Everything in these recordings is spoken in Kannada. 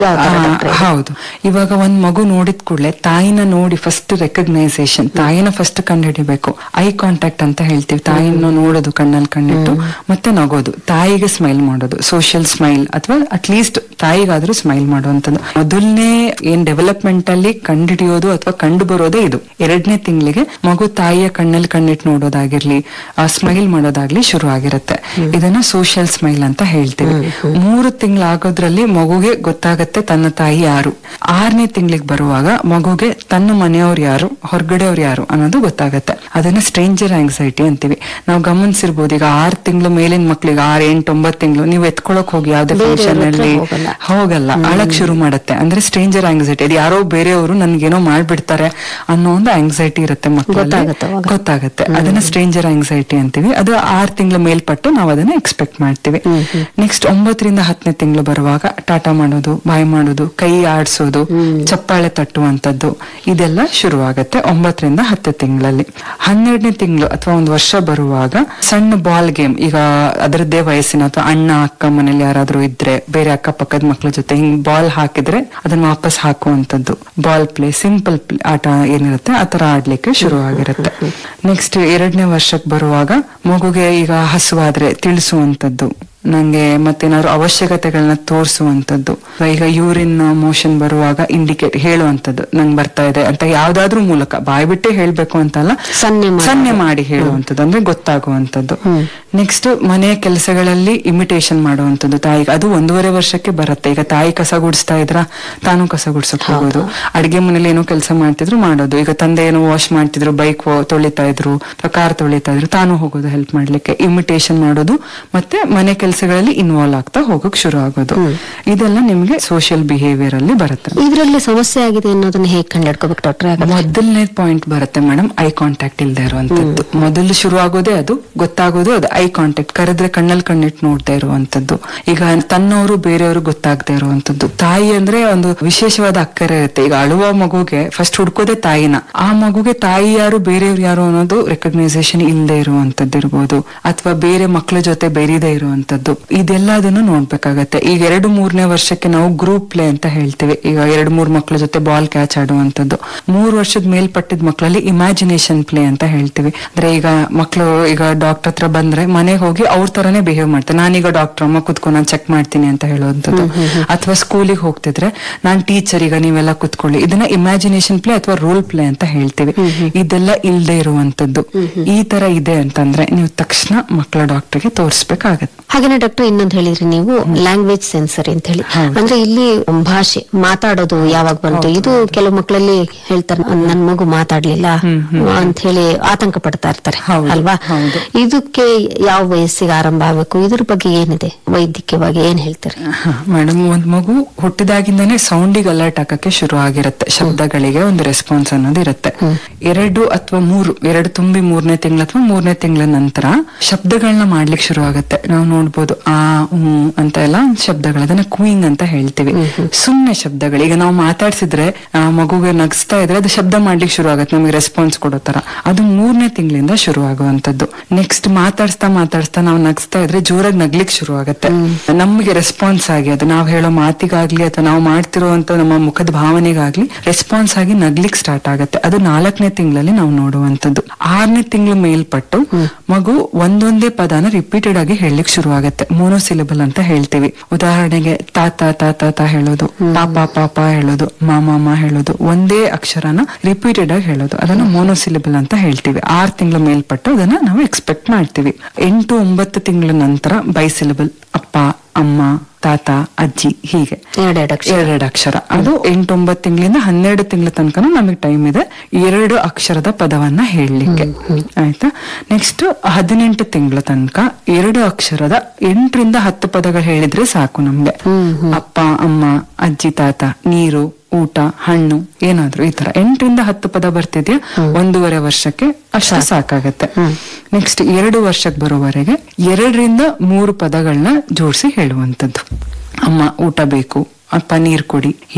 ಯಾವ ತರ ಆ, ಡಾಕ್ಟ್ರೆ? ಹೌದು ಇವಾಗ ಒಂದ್ ಮಗು ನೋಡಿದ ಕೂಡಲೇ ತಾಯಿನ ನೋಡಿ ಫಸ್ಟ್ ರೆಕಗ್ನೈಸೇಷನ್ ತಾಯಿನ ಫಸ್ಟ್ ಕಂಡುಹಿಡಿಬೇಕು ಐ ಕಾಂಟ್ಯಾಕ್ಟ್ ಅಂತ ಹೇಳ್ತೀವಿ ತಾಯಿನ ನೋಡೋದು ಕಣ್ಣಲ್ಲಿ ಕಣ್ಣಿಟ್ಟು ಮತ್ತೆ ನಗೋದು ತಾಯಿಗೆ ಸ್ಮೈಲ್ ಮಾಡೋದು ಸೋಷಿಯಲ್ ಸ್ಮೈಲ್ ಅಥವಾ ಅಟ್ಲೀಸ್ಟ್ ತಾಯಿಗಾದ್ರೂ ಸ್ಮೈಲ್ ಮಾಡುವಂಥದ್ದು ಮೊದಲನೇ ಏನ್ ಡೆವಲಪ್ಮೆಂಟ್ ಅಲ್ಲಿ ಕಂಡುಹಿಡಿಯೋದು ಅಥವಾ ಕಂಡು ಬರೋದೇ ಇದು ಎರಡನೇ ತಿಂಗಳಿಗೆ ಮಗು ತಾಯಿಯ ಕಣ್ಣಲ್ಲಿ ಕಣ್ಣಿಟ್ಟು ನೋಡೋದಾಗಿರ್ಲಿ ಸ್ಮೈಲ್ ಮಾಡೋದಾಗ್ಲಿ ಶುರು ಆಗಿರುತ್ತೆ ಇದನ್ನ ಸೋಷಿಯಲ್ ಸ್ಮೈಲ್ ಅಂತ ಹೇಳ್ತೀವಿ ಮೂರು ತಿಂಗಳಾಗೋದ್ರಲ್ಲಿ ಮಗುಗೆ ಗೊತ್ತಾಗತ್ತೆ ತನ್ನ ತಾಯಿ ಯಾರು ಆರನೇ ತಿಂಗಳಿಗೆ ಬರುವಾಗ ಮಗುಗೆ ತನ್ನ ಮನೆಯವ್ರು ಯಾರು ಹೊರಗಡೆಯವ್ರು ಯಾರು ಅನ್ನೋದು ಗೊತ್ತಾಗತ್ತೆ ಅದನ್ನ ಸ್ಟ್ರೇಂಜರ್ ಆಂಗ್ಸೈಟಿ ಅಂತೀವಿ ನಾವು ಗಮನಿಸಿರ್ಬೋದು ಈಗ ಆರ್ ತಿಂಗಳು ಮೇಲಿನ ಮಕ್ಳಿಗೆ ಆರ್ ಎಂಟು ಒಂಬತ್ತು ತಿಂಗಳು ನೀವು ಎತ್ಕೊಳಕ್ ಹೋಗಿ ಯಾವ್ದೇ ಬೇರೆಯವ್ರ ಫಂಕ್ಷನ್ ಹತ್ರ ಅಲ್ಲಿ ಹೋಗಲ್ಲ. ಹೋಗಲ್ಲ ಅಳಕ್ ಶುರು ಮಾಡುತ್ತೆ ಅಂದ್ರೆ ಸ್ಟ್ರೇಂಜರ್ ಆಂಗ್ಸೈಟಿ ಅದು ಯಾರೋ ಬೇರೆಯವರು ನನ್ಗೇನೋ ಮಾಡ್ಬಿಡ್ತಾರೆ ಅನ್ನೋ ಒಂದು ಆಂಗ್ಸೈಟಿ ಇರುತ್ತೆ ಮಕ್ಕಳಲ್ಲಿ ಗೊತ್ತಾಗತ್ತೆ ಅವಾಗ. ಗೊತ್ತಾಗತ್ತೆ ಅದನ್ನ ಸ್ಟ್ರೇಂಜರ್ ಆಂಗ್ಸೈಟಿ ಅಂತೀವಿ ಅದು ಆರ್ ತಿಂಗಳ ಮೇಲ್ಪಟ್ಟು ನಾವು ಅದನ್ನ ಎಕ್ಸ್ಪೆಕ್ಟ್ ಮಾಡ್ತೀವಿ ನೆಕ್ಸ್ಟ್ ಒಂಬತ್ತರಿಂದ ಹತ್ತನೇ ತಿಂಗಳು ಬರುವಾಗ ಟಾಟಾ ಮಾಡೋದು ಬಾಯ್ ಮಾಡೋದು ಕೈ ಆಡ್ಸೋದು ಚಪ್ಪಾಳೆ ತಟ್ಟುವಂತದ್ದು ಇದೆಲ್ಲ ಶುರುವಾಗತ್ತೆ ಒಂಬತ್ತರಿಂದ ಹತ್ತು ತಿಂಗಳಲ್ಲಿ ಹನ್ನೆರಡನೇ ತಿಂಗಳು ಅಥವಾ ಒಂದು ವರ್ಷ ಬರುವಾಗ ಸಣ್ಣ ಬಾಲ್ ಗೇಮ್ ಈಗ ಅದರದ್ದೇ ವಯಸ್ಸಿನ ಅಥವಾ ಅಣ್ಣ ಅಕ್ಕ ಮನೇಲಿ ಯಾರಾದ್ರೂ ಇದ್ರೆ ಬೇರೆ ಅಕ್ಕಪಕ್ಕದ ಮಕ್ಳ ಜೊತೆ ಹಿಂಗ್ ಬಾಲ್ ಹಾಕಿದ್ರೆ ಅದನ್ನ ವಾಪಸ್ ಹಾಕುವಂತದ್ದು ಬಾಲ್ ಪ್ಲೇ ಸಿಂಪಲ್ ಆಟ ಏನಿರುತ್ತೆ ಆತರ ಆಡ್ಲಿಕ್ಕೆ ಶುರುವಾಗಿರುತ್ತೆ ನೆಕ್ಸ್ಟ್ ಎರಡನೇ ವರ್ಷಕ್ಕೆ ಬರುವಾಗ ಮಗುಗೆ ಈಗ ಹಸುವಾದ್ರೆ ತಿಳಿಸುವಂತದ್ದು ನಂಗೆ ಮತ್ತೇನಾದ್ರು ಅವಶ್ಯಕತೆಗಳನ್ನ ತೋರಿಸುವಂತದ್ದು ಈಗ ಯೂರಿನ್ ಮೋಷನ್ ಬರುವಾಗ ಇಂಡಿಕೇಟ್ ಹೇಳುವಂತದ್ದು ನಂಗೆ ಬರ್ತಾ ಇದೆ ಅಂತ ಯಾವ್ದಾದ್ರೂ ಮೂಲಕ ಬಾಯ್ ಬಿಟ್ಟೆ ಹೇಳ್ಬೇಕು ಅಂತಲ್ಲ ಸನ್ನೆ ಮಾಡೋದು. ಸನ್ನೆ ಮಾಡಿ ಹೇಳುವಂತದ್ದು ಅಂದ್ರೆ ಗೊತ್ತಾಗುವಂತದ್ದು ನೆಕ್ಸ್ಟ್ ಮನೆ ಕೆಲಸಗಳಲ್ಲಿ ಇಮಿಟೇಷನ್ ಮಾಡುವಂತದ್ದು ತಾಯಿಗೆ ಅದು ಒಂದೂವರೆ ವರ್ಷಕ್ಕೆ ಬರುತ್ತೆ ಈಗ ತಾಯಿ ಕಸ ಗುಡಿಸ್ತಾ ಇದ್ರ ತಾನು ಕಸ ಗುಡ್ಸಕ್ ಹೋಗೋದು ಅಡಿಗೆ ಮನೇಲಿ ಏನೋ ಕೆಲಸ ಮಾಡ್ತಿದ್ರು ಮಾಡೋದು ಈಗ ತಂದೆ ಏನೋ ವಾಶ್ ಮಾಡ್ತಿದ್ರು ಬೈಕ್ ತೊಳಿತಾ ಇದ್ರು ಕಾರ್ ತೊಳಿತಾ ಇದ್ರು ತಾನು ಹೋಗೋದು ಹೆಲ್ಪ್ ಮಾಡ್ಲಿಕ್ಕೆ ಇಮಿಟೇಷನ್ ಮಾಡೋದು ಮತ್ತೆ ಮನೆ ಕೆಲಸಗಳಲ್ಲಿ ಇನ್ವಾಲ್ವ್ ಆಗ್ತಾ ಹೋಗಕ್ ಶುರು ಆಗೋದು ಇದೆಲ್ಲ ನಿಮ್ಗೆ ಸೋಷಿಯಲ್ ಬಿಹೇವಿಯರ್ ಅಲ್ಲಿ ಬರುತ್ತೆ ಇದ್ರಲ್ಲಿ ಸಮಸ್ಯೆ ಆಗಿದೆ ಅನ್ನೋದನ್ನ ಹೇಗೆ ಕಂಡಿಡ್ಕೋಬೇಕು ಡಾಕ್ಟ್ರೆ ಹಾಗಾದ್ರೆ? ಮೊದಲನೇ ಪಾಯಿಂಟ್ ಬರುತ್ತೆ ಮೇಡಮ್ ಐ ಕಾಂಟ್ಯಾಕ್ಟ್ ಇಲ್ದೇ ಇರುವಂತದ್ದು ಮೊದಲು ಶುರು ಆಗೋದೇ ಅದು ಗೊತ್ತಾಗೋದು ಅದು ಐ ಕಾಂಟ್ಯಾಕ್ಟ್ ಕರೆದ್ರೆ ಕಣ್ಣಲ್ಲಿ ಕಣ್ಣಿಟ್ಟು ನೋಡ್ತಾ ಇರುವಂತದ್ದು ಈಗ ತನ್ನವರು ಬೇರೆಯವರು ಗೊತ್ತಾಗದೇ ಇರುವಂತದ್ದು ತಾಯಿ ಅಂದ್ರೆ ಒಂದು ವಿಶೇಷವಾದ ಅಕ್ಕರೆ ಇರುತ್ತೆ ಈಗ ಅಳುವ ಮಗುಗೆ ಫಸ್ಟ್ ಹುಡ್ಕೋದೇ ತಾಯಿನ ಆ ಮಗುಗೆ ತಾಯಿ ಯಾರು ಬೇರೆಯವ್ರು ಯಾರು ಅನ್ನೋದು ರೆಕಗ್ನೈಸೇಷನ್ ಇಲ್ಲದೆ ಇರುವಂತದ್ದು ಇರ್ಬೋದು ಅಥವಾ ಬೇರೆ ಮಕ್ಕಳ ಜೊತೆ ಬೆರೀದೇ ಇರುವಂತದ್ದು ಇದೆಲ್ಲದನ್ನು ನೋಡ್ಬೇಕಾಗತ್ತೆ ಈಗ ಎರಡು ಮೂರನೇ ವರ್ಷಕ್ಕೆ ನಾವು ಗ್ರೂಪ್ ಪ್ಲೇ ಅಂತ ಹೇಳ್ತೀವಿ ಈಗ ಎರಡು ಮೂರು ಮಕ್ಕಳ ಜೊತೆ ಬಾಲ್ ಕ್ಯಾಚ್ ಆಡುವಂತದ್ದು ಮೂರು ವರ್ಷದ ಮೇಲ್ಪಟ್ಟಿದ ಮಕ್ಕಳಲ್ಲಿ ಇಮ್ಯಾಜಿನೇಷನ್ ಪ್ಲೇ ಅಂತ ಹೇಳ್ತೀವಿ ಅಂದ್ರೆ ಈಗ ಮಕ್ಕಳು ಈಗ ಡಾಕ್ಟರ್ ಹತ್ರ ಬಂದ್ರೆ ಮನೆಗೆ ಹೋಗಿ ಅವ್ರ ತರನೇ ಬಿಹೇವ್ ಮಾಡ್ತಾರೆ ನಾನೀಗ ಡಾಕ್ಟರ್ ಅಮ್ಮ ಕುತ್ಕೊಂಡು ನಾನು ಚೆಕ್ ಮಾಡ್ತೀನಿ ಅಂತ ಹೇಳುವಂಥದ್ದು ಅಥವಾ ಸ್ಕೂಲಿಗೆ ಹೋಗ್ತಿದ್ರೆ ನಾನ್ ಟೀಚರ್ ಈಗ ನೀವೆಲ್ಲ ಕುತ್ಕೊಳ್ಳಿ ಇದನ್ನ ಇಮ್ಯಾಜಿನೇಷನ್ ಪ್ಲೇ ಅಥವಾ ರೋಲ್ ಪ್ಲೇ ಅಂತ ಹೇಳ್ತೀವಿ ಇದೆಲ್ಲ ಇಲ್ದೇ ಇರುವಂತದ್ದು ಈ ತರ ಇದೆ ಅಂತಂದ್ರೆ ನೀವು ತಕ್ಷಣ ಮಕ್ಕಳ ಡಾಕ್ಟರ್ಗೆ ತೋರಿಸ್ಬೇಕಾಗತ್ತೆ ಹಾಗೇನೆ ಡಾಕ್ಟರ್ ಇನ್ನೊಂದು ಹೇಳಿದ್ರಿ ನೀವು ಲ್ಯಾಂಗ್ವೇಜ್ ಸೆನ್ಸರಿ ಅಂತ ಹೇಳಿ ಹೌದು. ಅಂದ್ರೆ ಇಲ್ಲಿ ಭಾಷೆ ಮಾತಾಡೋದು ಯಾವಾಗ ಬಂತು ಇದು ಕೆಲವು ಮಕ್ಕಳಲ್ಲಿ ಹೇಳ್ತಾರೆ ನನ್ ಮಗು ಮಾತಾಡ್ಲಿಲ್ಲ ಅಂತ ಹೇಳಿ ಆತಂಕ ಪಡ್ತಾ ಇರ್ತಾರೆ ಹೌದು, ಅಲ್ವಾ ಹೌದು. ಇದಕ್ಕೆ ಯಾವ ವಯಸ್ಸಿಗೆ ಆರಂಭ ಆಗ್ಬೇಕು ಇದ್ರ ಬಗ್ಗೆ ಏನಿದೆ ವೈದ್ಯಕೀಯವಾಗಿ ಏನ್ ಹೇಳ್ತಾರೆ ಮೇಡಮ್ ಒಂದ್ ಮಗು ಹುಟ್ಟಿದಾಗಿಂದಾನೇ ಸೌಂಡಿಗೆ ಅಲರ್ಟ್ ಆಗಕ್ಕೆ ಶುರು ಆಗಿರುತ್ತೆ ಶಬ್ದಗಳಿಗೆ ಒಂದು ರೆಸ್ಪಾನ್ಸ್ ಅನ್ನೋದು ಇರುತ್ತೆ ಎರಡು ಅಥವಾ ಮೂರು ಎರಡು ತುಂಬಿ ಮೂರನೇ ತಿಂಗಳ ಅಥವಾ ಮೂರನೇ ತಿಂಗಳ ನಂತರ ಶಬ್ದಗಳನ್ನ ಮಾಡ್ಲಿಕ್ಕೆ ಶುರು ಆಗುತ್ತೆ ನಾವು ನೋಡ್ಬೋದು ಆ ಹ್ಮ್ ಅಂತ ಎಲ್ಲ ಶಬ್ದಗಳು ಅದನ್ನ ಕ್ವೀಂಗ್ ಅಂತ ಹೇಳ್ತೀವಿ ಸುಮ್ನೆ ಶಬ್ದಗಳು ಈಗ ನಾವು ಮಾತಾಡ್ಸಿದ್ರೆ ಆ ಮಗುಗೆ ನಗಿಸ್ತಾ ಇದ್ರೆ ಅದು ಶಬ್ದ ಮಾಡ್ಲಿಕ್ಕೆ ಶುರು ಆಗುತ್ತೆ ನಮಗೆ ರೆಸ್ಪಾನ್ಸ್ ಕೊಡೋ ತರ ಅದು ಮೂರನೇ ತಿಂಗಳಿಂದ ಶುರು ಆಗುವಂತದ್ದು ನೆಕ್ಸ್ಟ್ ಮಾತಾಡ್ಸ್ತಾ ಮಾತಾಡ್ಸ್ತಾ ನಾವು ನಗಿಸ್ತಾ ಇದ್ರೆ ಜೋರಾಗಿ ನಗ್ಲಿಕ್ಕೆ ಶುರು ಆಗುತ್ತೆ ನಮಗೆ ರೆಸ್ಪಾನ್ಸ್ ಆಗಿ ಅದು ನಾವು ಹೇಳೋ ಮಾತಿಗಾಗ್ಲಿ ಅಥವಾ ನಾವು ಮಾಡ್ತಿರುವಂತ ನಮ್ಮ ಮುಖದ ಭಾವನೆಗಾಗ್ಲಿ ರೆಸ್ಪಾನ್ಸ್ ಆಗಿ ನಗ್ಲಿಕ್ಕೆ ಸ್ಟಾರ್ಟ್ ಆಗುತ್ತೆ ಅದು ನಾಲ್ಕನೇ ತಿಂಗಳಲ್ಲಿ ನಾವು ನೋಡುವಂತದ್ದು ಆರನೇ ತಿಂಗಳು ಮೇಲ್ಪಟ್ಟು ಮಗು ಒಂದೊಂದೇ ಪದನ ರಿಪೀಟೆಡ್ ಆಗಿ ಹೇಳಲಿಕ್ಕೆ ಶುರು ಆಗುತ್ತೆ ಮೋನೋಸಿಲಬಲ್ ಅಂತ ಹೇಳ್ತೀವಿ ಉದಾಹರಣೆಗೆ ತಾತ ತಾತ ತಾ ಹೇಳೋದು ಪಾಪ ಪಾಪ ಹೇಳೋದು ಮಾಮ ಹೇಳೋದು ಒಂದೇ ಅಕ್ಷರನ ರಿಪೀಟೆಡ್ ಆಗಿ ಹೇಳೋದು ಅದನ್ನ ಮೋನೋಸಿಲಬಲ್ ಅಂತ ಹೇಳ್ತೀವಿ ಆರ್ ತಿಂಗಳ ಮೇಲ್ಪಟ್ಟು ಅದನ್ನ ನಾವು ಎಕ್ಸ್ಪೆಕ್ಟ್ ಮಾಡ್ತೀವಿ ಎಂಟು ಒಂಬತ್ತು ತಿಂಗಳ ನಂತರ ಬೈಸಿಲಬಲ್ ಅಪ್ಪ ಅಮ್ಮ ತಾತ ಅಜ್ಜಿ ಹೀಗೆ ಎರಡೆರಡು ಅಕ್ಷರ ಎರಡೆರಡು ಅಕ್ಷರ ಅದು ಎಂಟೊಂಬತ್ತು ತಿಂಗಳಿಂದ ಹನ್ನೆರಡು ತಿಂಗಳ ತನಕ ನಮಗೆ ಟೈಮ್ ಇದೆ ಎರಡು ಅಕ್ಷರದ ಪದವನ್ನ ಹೇಳಲಿಕ್ಕೆ ಆಯ್ತಾ ನೆಕ್ಸ್ಟ್ ಹದಿನೆಂಟು ತಿಂಗಳ ತನಕ ಎರಡು ಅಕ್ಷರದ ಎಂಟರಿಂದ ಹತ್ತು ಪದಗಳು ಹೇಳಿದ್ರೆ ಸಾಕು ನಮ್ಗೆ ಅಪ್ಪ ಅಮ್ಮ ಅಜ್ಜಿ ತಾತ ನೀರು ಊಟ ಹಣ್ಣು ಏನಾದ್ರು ಈ ತರ ಎಂಟರಿಂದ ಹತ್ತು ಪದ ಬರ್ತಿದ್ಯಾ ಒಂದೂವರೆ ವರ್ಷಕ್ಕೆ ಅಷ್ಟು ಸಾಕಾಗತ್ತೆ ನೆಕ್ಸ್ಟ್ ಎರಡು ವರ್ಷಕ್ಕೆ ಬರೋವರೆಗೆ ಎರಡರಿಂದ ಮೂರು ಪದಗಳನ್ನ ಜೋಡಿಸಿ ಹೇಳುವಂತದ್ದು ಅಮ್ಮ ಊಟ ಬೇಕು ಅಪ್ಪ ನೀರ್ ಕೊಡಿ ಹೀಗೆ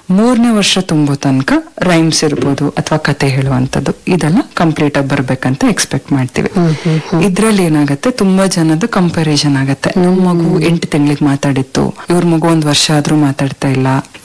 ಮೂರನೇ ವರ್ಷ ತುಂಬೋ ತನಕ ರೈಮ್ಸ್ ಇರ್ಬೋದು ಅಥವಾ ಕತೆ ಹೇಳುವಂತದ್ದು ಇದೆಲ್ಲ ಕಂಪ್ಲೀಟ್ ಆಗಿ ಬರ್ಬೇಕಂತ ಎಕ್ಸ್ಪೆಕ್ಟ್ ಮಾಡ್ತೀವಿ ಇದ್ರಲ್ಲಿ ಏನಾಗತ್ತೆ ತುಂಬಾ ಜನದ ಕಂಪ್ಯಾರಿಸನ್ ಆಗತ್ತೆ ನಮ್ ಮಗು ಎಂಟು ತಿಂಗಳಿಗೆ ಮಾತಾಡಿತ್ತು ಇವ್ರ ಮಗು ಒಂದ್ ವರ್ಷ ಆದ್ರೂ ಮಾತಾಡ್ತಾ ಇಲ್ಲ